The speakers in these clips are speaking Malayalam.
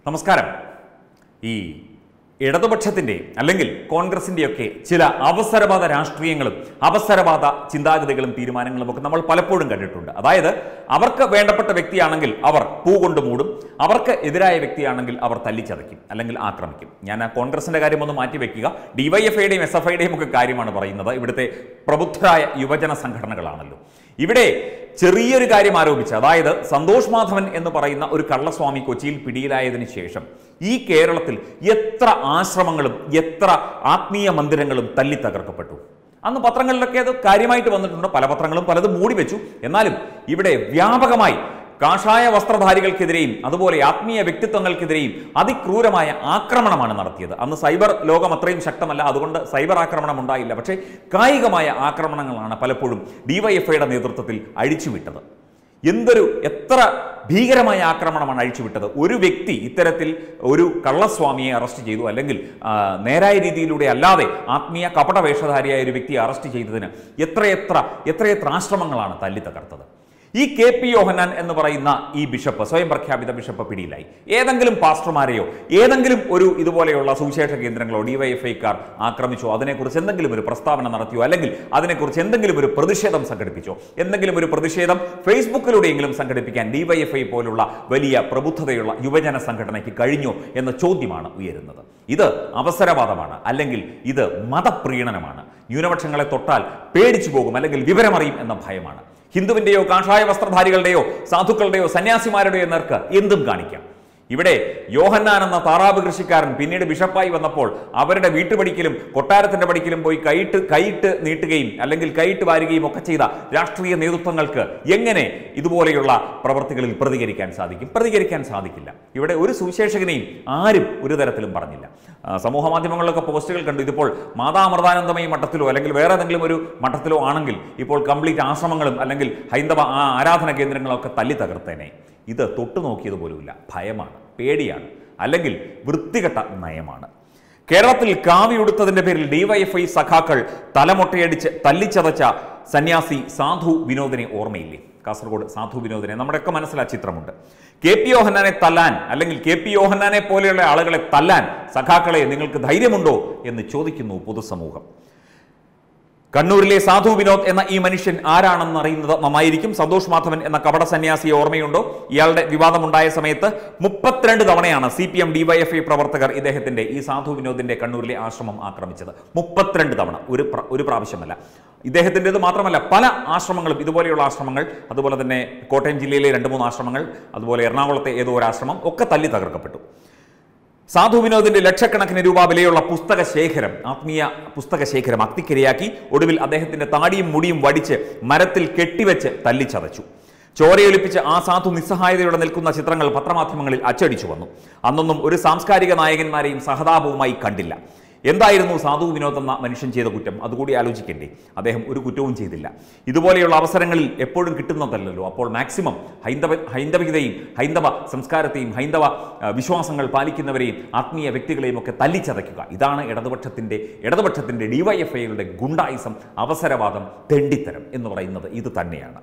നമസ്കാരം ഈ ഇടതുപക്ഷത്തിൻ്റെ അല്ലെങ്കിൽ കോൺഗ്രസിൻ്റെയൊക്കെ ചില അവസരവാദ രാഷ്ട്രീയങ്ങളും അവസരവാദ ചിന്താഗതികളും തീരുമാനങ്ങളും ഒക്കെ നമ്മൾ പലപ്പോഴും കണ്ടിട്ടുണ്ട് അതായത് അവർക്ക് വേണ്ടപ്പെട്ട വ്യക്തിയാണെങ്കിൽ അവർ പൂ കൊണ്ട് മൂടും അവർക്ക് എതിരായ വ്യക്തിയാണെങ്കിൽ അവർ തല്ലിച്ചതയ്ക്കും അല്ലെങ്കിൽ ആക്രമിക്കും ഞാൻ ആ കോൺഗ്രസിൻ്റെ കാര്യം ഒന്ന് മാറ്റി വെക്കുക ഡിവൈഎഫ്ഐയുടെയും എസ് എഫ് ഐയുടെയും ഒക്കെ കാര്യമാണ് പറയുന്നത് ഇവിടുത്തെ പ്രബുദ്ധരായ യുവജന സംഘടനകളാണല്ലോ ഇവിടെ ചെറിയൊരു കാര്യം ആരോപിച്ച് അതായത് സന്തോഷ് മാധവൻ എന്ന് പറയുന്ന ഒരു കള്ളസ്വാമി കൊച്ചിയിൽ പിടിയിലായതിനു ശേഷം ഈ കേരളത്തിൽ എത്ര ആശ്രമങ്ങളും എത്ര ആത്മീയ മന്ദിരങ്ങളും തല്ലി തകർക്കപ്പെട്ടു അന്ന് പത്രങ്ങളിലൊക്കെ അത് കാര്യമായിട്ട് വന്നിട്ടുണ്ട് പല പത്രങ്ങളും പലതും മൂടി വെച്ചു എന്നാലും ഇവിടെ വ്യാപകമായി കാഷായ വസ്ത്രധാരികൾക്കെതിരെയും അതുപോലെ ആത്മീയ വ്യക്തിത്വങ്ങൾക്കെതിരെയും അതിക്രൂരമായ ആക്രമണമാണ് നടത്തിയത് അന്ന് സൈബർ ലോകം അത്രയും ശക്തമല്ല അതുകൊണ്ട് സൈബർ ആക്രമണം ഉണ്ടായില്ല പക്ഷേ കായികമായ ആക്രമണങ്ങളാണ് പലപ്പോഴും ഡിവൈഎഫ്ഐയുടെ നേതൃത്വത്തിൽ അഴിച്ചുവിട്ടത് എന്തൊരു എത്ര ഭീകരമായ ആക്രമണമാണ് അഴിച്ചുവിട്ടത് ഒരു വ്യക്തി ഇത്തരത്തിൽ ഒരു കള്ളസ്വാമിയെ അറസ്റ്റ് ചെയ്തു അല്ലെങ്കിൽ ആ, നേരായ രീതിയിലൂടെ അല്ലാതെ ആത്മീയ കപട വേഷധാരിയായ ഒരു വ്യക്തിയെ അറസ്റ്റ് ചെയ്തതിന് എത്രയെത്ര എത്രയെത്ര ആശ്രമങ്ങളാണ് തല്ലി തകർത്തത് ഈ കെ പി യോഹനാൻ എന്ന് പറയുന്ന ഈ ബിഷപ്പ് സ്വയം പ്രഖ്യാപിത ബിഷപ്പ് പിടിയിലായി ഏതെങ്കിലും പാസ്റ്റർമാരെയോ ഏതെങ്കിലും ഒരു ഇതുപോലെയുള്ള സുവിശേഷ കേന്ദ്രങ്ങളോ ഡിവൈഎഫ്ഐക്കാർ ആക്രമിച്ചോ അതിനെക്കുറിച്ച് എന്തെങ്കിലും ഒരു പ്രസ്താവന നടത്തിയോ അല്ലെങ്കിൽ അതിനെക്കുറിച്ച് എന്തെങ്കിലും ഒരു പ്രതിഷേധം സംഘടിപ്പിച്ചോ എന്തെങ്കിലും ഒരു പ്രതിഷേധം ഫേസ്ബുക്കിലൂടെയെങ്കിലും സംഘടിപ്പിക്കാൻ ഡിവൈഎഫ്ഐ പോലുള്ള വലിയ പ്രബുദ്ധതയുള്ള യുവജന സംഘടനയ്ക്ക് കഴിഞ്ഞോ എന്ന ചോദ്യമാണ് ഉയരുന്നത് ഇത് അവസരവാദമാണ് അല്ലെങ്കിൽ ഇത് മതപ്രീണനമാണ് ന്യൂനപക്ഷങ്ങളെ തൊട്ടാൽ പേടിച്ചു പോകും അല്ലെങ്കിൽ വിവരമറിയും എന്ന ഭയമാണ് ഹിന്ദുവിന്റെയോ കാഷായ വസ്ത്രധാരികളുടെയോ സാധുക്കളുടെയോ സന്യാസിമാരുടെയോ നേർക്ക് എന്തും കാണിക്കാം ഇവിടെ യോഹന്നാൻ എന്ന താറാവ് കൃഷിക്കാരൻ പിന്നീട് ബിഷപ്പായി വന്നപ്പോൾ അവരുടെ വീട്ടുപടിക്കലും കൊട്ടാരത്തിന്റെ പടിക്കലും പോയി കൈയിട്ട് കൈയിട്ട് നീട്ടുകയും അല്ലെങ്കിൽ കൈയിട്ട് വാരുകയും ഒക്കെ ചെയ്ത രാഷ്ട്രീയ നേതൃത്വങ്ങൾക്ക് എങ്ങനെ ഇതുപോലെയുള്ള പ്രവർത്തികളിൽ പ്രതികരിക്കാൻ സാധിക്കും പ്രതികരിക്കാൻ സാധിക്കില്ല ഇവിടെ ഒരു സുവിശേഷകനെയും ആരും ഒരു തരത്തിലും പറഞ്ഞില്ല ആ, സമൂഹ മാധ്യമങ്ങളിലൊക്കെ പോസ്റ്റുകൾ കണ്ടു ഇതിപ്പോൾ മാതാമൃതാനന്ദമയി മഠത്തിലോ അല്ലെങ്കിൽ വേറെ ഏതെങ്കിലും ഒരു മഠത്തിലോ ആണെങ്കിൽ ഇപ്പോൾ കംപ്ലീറ്റ് ആശ്രമങ്ങളും അല്ലെങ്കിൽ ഹൈന്ദവ ആ ആരാധന കേന്ദ്രങ്ങളൊക്കെ തല്ലി തകർത്തേനെ ഇത് തൊട്ടു നോക്കിയത് പോലുമില്ല ഭയമാണ് പേടിയാണ് അല്ലെങ്കിൽ വൃത്തികെട്ട നയമാണ് കേരളത്തിൽ കാവിയുടുത്തതിന്റെ പേരിൽ ഡിവൈഎഫ്ഐ സഖാക്കൾ തലമൊട്ടയടിച്ച് തല്ലിച്ചതച്ച സന്യാസി സാധു വിനോദിനെ ഓർമ്മയില്ലേ കാസർഗോഡ് സാധു വിനോദിനെ നമ്മുടെയൊക്കെ മനസ്സിൽ ആ ചിത്രമുണ്ട് കെ പി യോഹന്നാനെ തല്ലാൻ അല്ലെങ്കിൽ കെ പി യോഹന്നാനെ പോലെയുള്ള ആളുകളെ തല്ലാൻ സഖാക്കളെ നിങ്ങൾക്ക് ധൈര്യമുണ്ടോ എന്ന് ചോദിക്കുന്നു പൊതുസമൂഹം കണ്ണൂരിലെ സാധു വിനോദ് എന്ന ഈ മനുഷ്യൻ ആരാണെന്ന് അറിയുന്നത് നന്നായിരിക്കും സന്തോഷ് മാധവൻ എന്ന കപട സന്യാസിയെ ഓർമ്മയുണ്ടോ ഇയാളുടെ വിവാദമുണ്ടായ സമയത്ത് മുപ്പത്തിരണ്ട് തവണയാണ് സി പി എം ഡിവൈഎഫ്ഐ പ്രവർത്തകർ ഇദ്ദേഹത്തിന്റെ ഈ സാധു വിനോദിന്റെ കണ്ണൂരിലെ ആശ്രമം ആക്രമിച്ചത് മുപ്പത്തിരണ്ട് തവണ ഒരു പ്ര- ഒരു പ്രാവശ്യമല്ല ഇദ്ദേഹത്തിൻ്റെത് മാത്രമല്ല പല ആശ്രമങ്ങളും ഇതുപോലെയുള്ള ആശ്രമങ്ങൾ അതുപോലെ തന്നെ കോട്ടയം ജില്ലയിലെ രണ്ട് മൂന്ന് ആശ്രമങ്ങൾ അതുപോലെ എറണാകുളത്തെ ഏതോ ഒരു ആശ്രമം ഒക്കെ തല്ലി തകർക്കപ്പെട്ടു സാധു വിനോദിന്റെ ലക്ഷക്കണക്കിന് രൂപ വിലയുള്ള പുസ്തക ശേഖരം ആത്മീയ പുസ്തക ശേഖരം അഗ്നിക്കിരയാക്കി ഒടുവിൽ അദ്ദേഹത്തിന്റെ താടിയും മുടിയും വടിച്ച് മരത്തിൽ കെട്ടിവെച്ച് തല്ലിച്ചതച്ചു ചോരയൊലിപ്പിച്ച് ആ സാധു നിസ്സഹായതയോടെ നിൽക്കുന്ന ചിത്രങ്ങൾ പത്രമാധ്യമങ്ങളിൽ അച്ചടിച്ചു വന്നു അന്നൊന്നും ഒരു സാംസ്കാരിക നായകന്മാരെയും സഹതാപവുമായി കണ്ടില്ല എന്തായിരുന്നു സാധു വിനോദ് എന്ന മനുഷ്യൻ ചെയ്ത കുറ്റം അതുകൂടി ആലോചിക്കേണ്ടേ അദ്ദേഹം ഒരു കുറ്റവും ചെയ്തില്ല ഇതുപോലെയുള്ള അവസരങ്ങളിൽ എപ്പോഴും കിട്ടുന്നതല്ലല്ലോ അപ്പോൾ മാക്സിമം ഹൈന്ദവ ഹൈന്ദവികതയും ഹൈന്ദവ സംസ്കാരത്തെയും ഹൈന്ദവ ആ, വിശ്വാസങ്ങൾ പാലിക്കുന്നവരെയും ആത്മീയ വ്യക്തികളെയും ഒക്കെ തല്ലിച്ചതയ്ക്കുക ഇതാണ് ഇടതുപക്ഷത്തിൻ്റെ ഇടതുപക്ഷത്തിൻ്റെ ഡിവൈഎഫ്ഐകളുടെ ഗുണ്ടായിസം അവസരവാദം തെണ്ടിത്തരം എന്ന് പറയുന്നത് ഇത് തന്നെയാണ്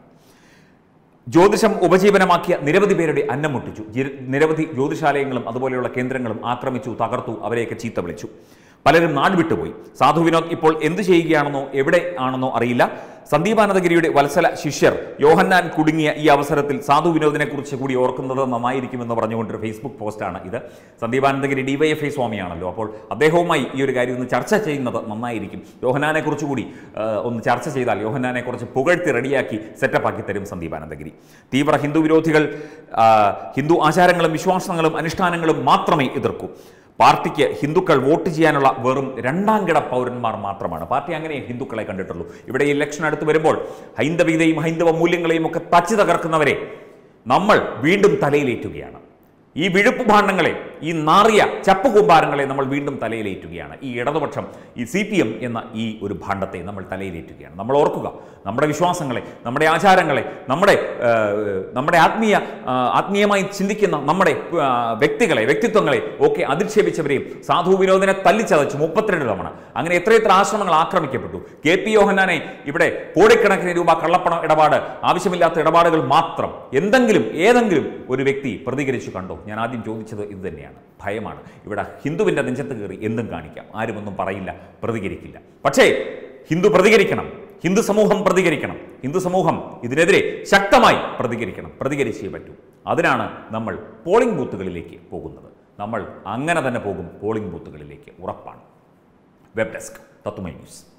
ജ്യോതിഷം ഉപജീവനമാക്കിയ നിരവധി പേരുടെ അന്നം മുട്ടിച്ചു ജി- നിരവധി ജ്യോതിഷാലയങ്ങളും അതുപോലെയുള്ള കേന്ദ്രങ്ങളും ആക്രമിച്ചു തകർത്തു അവരെയൊക്കെ ചീത്ത വിളിച്ചു പലരും നാട് വിട്ടുപോയി സാധു വിനോദ് ഇപ്പോൾ എന്തു ചെയ്യുകയാണെന്നോ എവിടെ ആണെന്നോ അറിയില്ല സന്ദീപാനന്ദഗിരിയുടെ വത്സല ശിഷ്യർ യോഹന്നാൻ കുടുങ്ങിയ ഈ അവസരത്തിൽ സാധു വിനോദിനെ കുറിച്ച് കൂടി ഓർക്കുന്നത് നന്നായിരിക്കുമെന്ന് പറഞ്ഞുകൊണ്ടൊരു ഫേസ്ബുക്ക് പോസ്റ്റാണ് ഇത് സന്ദീപാനന്ദഗിരി ഡിവൈഎഫ്ഐ സ്വാമിയാണല്ലോ അപ്പോൾ അദ്ദേഹവുമായി ഈ ഒരു കാര്യം ഒന്ന് ചർച്ച ചെയ്യുന്നത് നന്നായിരിക്കും യോഹനാനെ കുറിച്ച് കൂടി ആ, ഒന്ന് ചർച്ച ചെയ്താൽ യോഹനാനെ കുറിച്ച് പുകഴ്ത്തി റെഡിയാക്കി സെറ്റപ്പാക്കി തരും സന്ദീപാനന്ദഗിരി തീവ്ര ഹിന്ദു വിരോധികൾ ആ, ഹിന്ദു ആചാരങ്ങളും വിശ്വാസങ്ങളും അനുഷ്ഠാനങ്ങളും മാത്രമേ എതിർക്കൂ പാർട്ടിക്ക് ഹിന്ദുക്കൾ വോട്ട് ചെയ്യാനുള്ള വെറും രണ്ടാം കിട പൗരന്മാർ മാത്രമാണ് പാർട്ടി അങ്ങനെ ഹിന്ദുക്കളെ കണ്ടിട്ടുള്ളൂ ഇവിടെ ഈ ഇലക്ഷൻ അടുത്ത് വരുമ്പോൾ ഹൈന്ദവികതയും ഹൈന്ദവ മൂല്യങ്ങളെയും ഒക്കെ തച്ചു തകർക്കുന്നവരെ നമ്മൾ വീണ്ടും തലയിലേറ്റുകയാണ് ഈ വിഴുപ്പ് ഭാണ്ഡങ്ങളെ ഈ നാറിയ ചപ്പുകൂമ്പാരങ്ങളെ നമ്മൾ വീണ്ടും തലയിലേറ്റുകയാണ് ഈ ഇടതുപക്ഷം ഈ സി പി എം എന്ന ഈ ഒരു ഭാണ്ഡത്തെ നമ്മൾ തലയിലേറ്റുകയാണ് നമ്മൾ ഓർക്കുക നമ്മുടെ വിശ്വാസങ്ങളെ നമ്മുടെ ആചാരങ്ങളെ നമ്മുടെ ആ, നമ്മുടെ ആത്മീയ ആ, ആത്മീയമായി ചിന്തിക്കുന്ന നമ്മുടെ ആ, വ്യക്തികളെ വ്യക്തിത്വങ്ങളെ ഒക്കെ അധിക്ഷേപിച്ചവരെയും സാധു വിനോദിനെ തല്ലിച്ചതച്ചു മുപ്പത്തിരണ്ട് തവണ അങ്ങനെ എത്രയെത്ര ആശ്രമങ്ങൾ ആക്രമിക്കപ്പെട്ടു കെ പി യോഹന്നാനെ ഇവിടെ കോടിക്കണക്കിന് രൂപ കള്ളപ്പണം ഇടപാട് ആവശ്യമില്ലാത്ത ഇടപാടുകൾ മാത്രം എന്തെങ്കിലും ഏതെങ്കിലും ഒരു വ്യക്തി പ്രതികരിച്ചു കണ്ടോ ഞാൻ ആദ്യം ചോദിച്ചത് ഇത് തന്നെയാണ് പേടിയാണ് ഭയമാണ് ഇവിടെ ഹിന്ദുവിൻ്റെ നെഞ്ചത്ത് കയറി എന്തും കാണിക്കാം ആരും ഒന്നും പറയില്ല പ്രതികരിക്കില്ല പക്ഷേ ഹിന്ദു പ്രതികരിക്കണം ഹിന്ദു സമൂഹം പ്രതികരിക്കണം ഹിന്ദു സമൂഹം ഇതിനെതിരെ ശക്തമായി പ്രതികരിക്കണം പ്രതികരിച്ചേ പറ്റൂ അതിനാണ് നമ്മൾ പോളിംഗ് ബൂത്തുകളിലേക്ക് പോകുന്നത് നമ്മൾ അങ്ങനെ തന്നെ പോകും പോളിംഗ് ബൂത്തുകളിലേക്ക് ഉറപ്പാണ് വെബ് ഡെസ്ക് തത്തുമൈ ന്യൂസ്